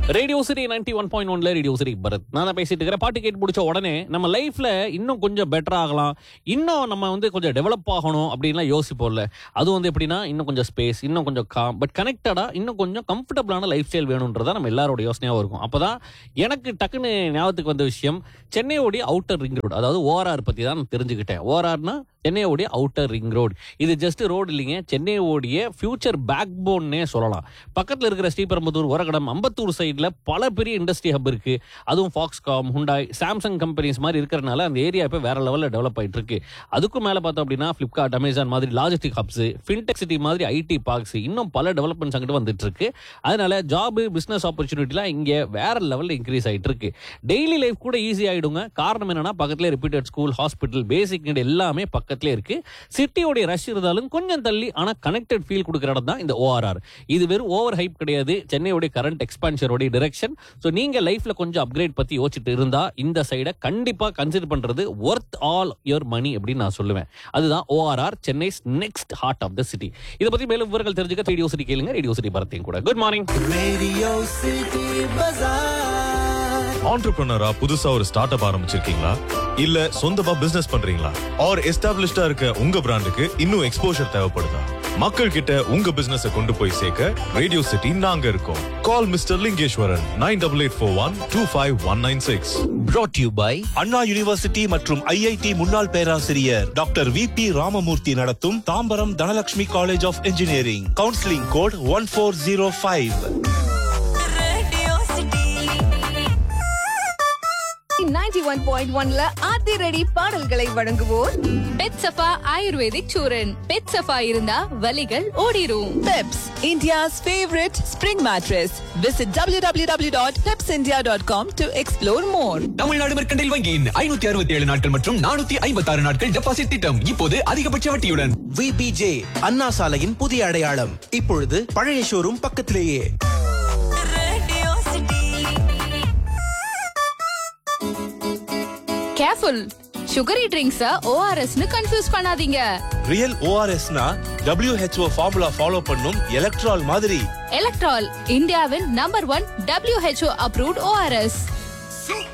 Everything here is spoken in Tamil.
Radio city ninety one point ஒன்ல ரேடியோ சிட்டி பரத் நான் தான் பேசிட்டு இருக்கிறேன் பாட்டு கேட்டு முடிச்ச உடனே நம்ம லைஃப்ல இன்னும் கொஞ்சம் பெட்டர் ஆகலாம் இன்னும் நம்ம வந்து கொஞ்சம் டெவலப் ஆகணும் அப்படின்லாம் யோசிப்போம்ல அது வந்து எப்படின்னா இன்னும் கொஞ்சம் ஸ்பேஸ் இன்னும் கொஞ்சம் காம் பட் கனெக்டடா இன்னும் கொஞ்சம் கம்ஃபர்டபுளான லைஃப் ஸ்டைல் வேணுன்றதா நம்ம எல்லாரோட யோசனையாகவும் இருக்கும் அப்பதான் எனக்கு டக்குன்னு ஞாபகத்துக்கு வந்த விஷயம் சென்னையோடைய அவுட்டர் ரிங் ரோடு அதாவது ஓஆர்ஆர் பத்தி தான் நான் தெரிஞ்சுக்கிட்டேன் ஓஆர்ஆர்னா சென்னையோடைய அவுட்டர் ரிங் ரோடு இது ஜஸ்ட் ரோடு இல்லைங்க சென்னையோடைய ஃபியூச்சர் பேக் போன்னே சொல்லலாம் பக்கத்தில் இருக்கிற ஸ்ரீபெரும்புதூர் உரகடம் அம்பத்தூர் சைடில் பல பெரிய இண்டஸ்ட்ரி ஹப் இருக்கு அதுவும் ஃபாக்ஸ்காம் ஹுண்டாய் சாம்சங் கம்பெனிஸ் மாதிரி இருக்கிறனால அந்த ஏரியா இப்போ வேற லெவலில் டெவலப் ஆயிட்டு இருக்கு அதுக்கும் மேலே பார்த்தோம் அப்படின்னா ஃப்ளிப்கார்ட் அமேசான் மாதிரி லாஜிஸ்டிக் ஹப்ஸ் ஃபின்டெக் சிட்டி மாதிரி ஐடி பார்க்ஸ் இன்னும் பல டெவலப்மெண்ட்ஸ் அங்கிட்டு வந்துட்டு இருக்கு அதனால ஜாப் பிசினஸ் ஆப்பர்ச்சுனிட்டிலாம் இங்கே வேற லெவலில் இன்க்ரீஸ் ஆயிட்டு இருக்கு டெய்லி லைஃப் கூட ஈஸி ஆயிடுங்க காரணம் என்னன்னா பக்கத்துல repeated school hospital basic need எல்லாமே பக்கத்துல இருக்கு சிட்டியோடைய ரஷ் இருந்தாலும் கொஞ்சம் தள்ளி ஆனா கனெக்டட் ஃபீல் கொடுக்குற இடம் தான் இந்த ஓஆர்ஆர் இது வெறும் ஓவர் ஹைப் கிடையாது சென்னையோட கரண்ட் எக்ஸ்பான்ஷனோட டிரெக்ஷன் ஸோ நீங்க லைஃப்ல கொஞ்சம் அப்கிரேட் பத்தி யோசிச்சுட்டு இருந்தா இந்த சைடை கண்டிப்பா கன்சிடர் பண்றது ஒர்த் ஆல் யுவர் மணி அப்படின்னு நான் சொல்லுவேன் அதுதான் ORR Chennai next heart of the city இதை பத்தி மேலும் விவரங்கள் தெரிஞ்சுக்க ரேடியோ சிட்டி கேளுங்க ரேடியோ சிட்டி பரத்தையும் கூட good morning Radio City Bazaar. ஆண்டர்பிரினரா புதுசா ஒரு ஸ்டார்ட் அப் ஆரம்பிச்சிருக்கீங்களா இல்ல சொந்தமா பிசினஸ் பண்றீங்களா ஆர் எஸ்டாப்லிஷ்டா இருக்க உங்க பிராண்டுக்கு இன்னும் எக்ஸ்போஷர் தேவைப்படுதா மக்கள் கிட்ட உங்க பிசினஸ் கொண்டு போய் சேர்க்க ரேடியோ சிட்டி நாங்க இருக்கோம் call mister Lingeswaran nine double eight four one two five one nine six brought to you by Anna university மற்றும் ஐஐடி முன்னாள் பேராசிரியர் டாக்டர் வி பி ராமமூர்த்தி நடத்தும் Tambaram Dhanalakshmi college of engineering counselling code one four zero five Radio City. 91.1ல ஆதி ரெடி பாடல்களை வழங்குவோர் பெட் சஃபா ஆயுர்வேதிக் சூரன் பெட் சஃபா இருந்தா வலிகள் ஓடிரும் Peps, India's favorite spring mattress. Visit www.pepsindia.com to explore more. Tamil Nadu mercantile வங்கியின் ஐநூத்தி அறுபத்தி ஏழு நாட்கள் மற்றும் நானூத்தி ஐம்பத்தி ஆறு நாட்கள் டெபாசிட் திட்டம் இப்போது அதிகபட்ச வட்டியுடன் VBJ அண்ணா சாலையின் புதிய அடையாளம் இப்பொழுது பழைய ஷோரூம் பக்கத்திலேயே Radio City. Careful sugary drinks ஓஆர்எஸ்னு கன்ஃபியூஸ் பண்ணாதீங்க ரியல் ஓஆர்எஸ்னா WHO ஃபார்முலா ஃபாலோ பண்ணும் எலக்ட்ரால் மாதிரி எலக்ட்ரால் இந்தியாவின் number one WHO approved ORS